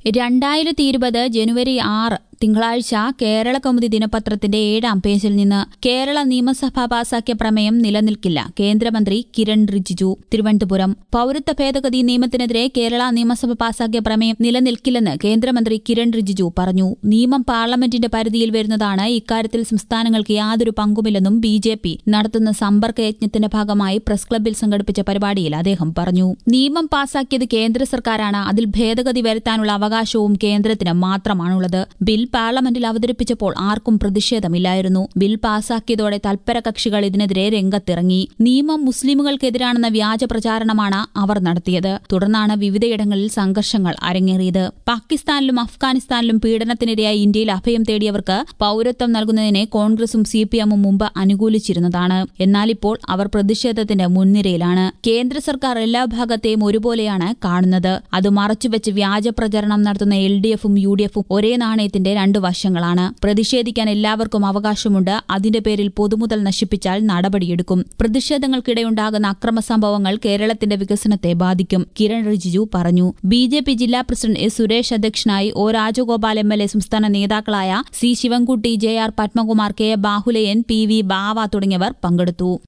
രണ്ടായിരത്തി ഇരുപത് ജനുവരി ആറ് തിങ്കളാഴ്ച കേരള കൗമുദി ദിനപത്രത്തിന്റെ ഏഴാം പേജിൽ നിന്ന് കേരള നിയമസഭ പാസാക്കിയ പ്രമേയം നിലനിൽക്കില്ല കേന്ദ്രമന്ത്രി കിരൺ റിജിജു തിരുവനന്തപുരം പൌരത്വ ഭേദഗതി നിയമത്തിനെതിരെ കേരള നിയമസഭ പാസാക്കിയ പ്രമേയം നിലനിൽക്കില്ലെന്ന് കേന്ദ്രമന്ത്രി കിരൺ റിജിജു പറഞ്ഞു നിയമം പാർലമെന്റിന്റെ പരിധിയിൽ വരുന്നതാണ് ഇക്കാര്യത്തിൽ സംസ്ഥാനങ്ങൾക്ക് യാതൊരു പങ്കുമില്ലെന്നും ബി ജെ പി നടത്തുന്ന സമ്പർക്ക യജ്ഞത്തിന്റെ ഭാഗമായി പ്രസ് ക്ലബ്ബിൽ സംഘടിപ്പിച്ച പരിപാടിയിൽ അദ്ദേഹം പറഞ്ഞു നിയമം പാസാക്കിയത് കേന്ദ്ര സർക്കാരാണ് അതിൽ ഭേദഗതി വരുത്താനുള്ള അവകാശവും കേന്ദ്രത്തിന് മാത്രമാണുള്ളത് ബിൽ പാർലമെന്റിൽ അവതരിപ്പിച്ചപ്പോൾ ആർക്കും പ്രതിഷേധമില്ലായിരുന്നു ബിൽ പാസാക്കിയതോടെ തൽപര കക്ഷികൾ ഇതിനെതിരെ രംഗത്തിറങ്ങി നിയമം മുസ്ലിമുകൾക്കെതിരാണെന്ന വ്യാജ പ്രചാരണമാണ് അവർ നടത്തിയത് തുടർന്നാണ് വിവിധയിടങ്ങളിൽ സംഘർഷങ്ങൾ അരങ്ങേറിയത് പാകിസ്ഥാനിലും അഫ്ഗാനിസ്ഥാനിലും പീഡനത്തിനിരയായി ഇന്ത്യയിൽ അഭയം തേടിയവർക്ക് പൌരത്വം നൽകുന്നതിനെ കോൺഗ്രസും സി പി എമ്മും മുമ്പ് അനുകൂലിച്ചിരുന്നതാണ് എന്നാൽ ഇപ്പോൾ അവർ പ്രതിഷേധത്തിന്റെ മുൻനിരയിലാണ് കേന്ദ്ര സർക്കാർ എല്ലാ ഭാഗത്തെയും ഒരുപോലെയാണ് കാണുന്നത് അത് മറച്ചുവെച്ച് വ്യാജ പ്രചരണം നടത്തുന്ന എൽ ഡി എഫും യു ഡി എഫും ഒരേ നാണയത്തിന്റെ രണ്ട് വശങ്ങളാണ് പ്രതിഷേധിക്കാൻ എല്ലാവർക്കും അവകാശമുണ്ട് അതിന്റെ പേരിൽ പൊതുമുതൽ നശിപ്പിച്ചാൽ നടപടിയെടുക്കും പ്രതിഷേധങ്ങൾക്കിടെയുണ്ടാകുന്ന അക്രമ സംഭവങ്ങൾ കേരളത്തിന്റെ വികസനത്തെ ബാധിക്കും കിരൺ റിജിജു പറഞ്ഞു ബി ജെ പി ജില്ലാ പ്രസിഡന്റ് എസ് സുരേഷ് അധ്യക്ഷനായി O Rajagopal M L A സംസ്ഥാന നേതാക്കളായ C Sivankutty J R Padmakumar K Bahuleyan P V Bava തുടങ്ങിയവർ പങ്കെടുത്തു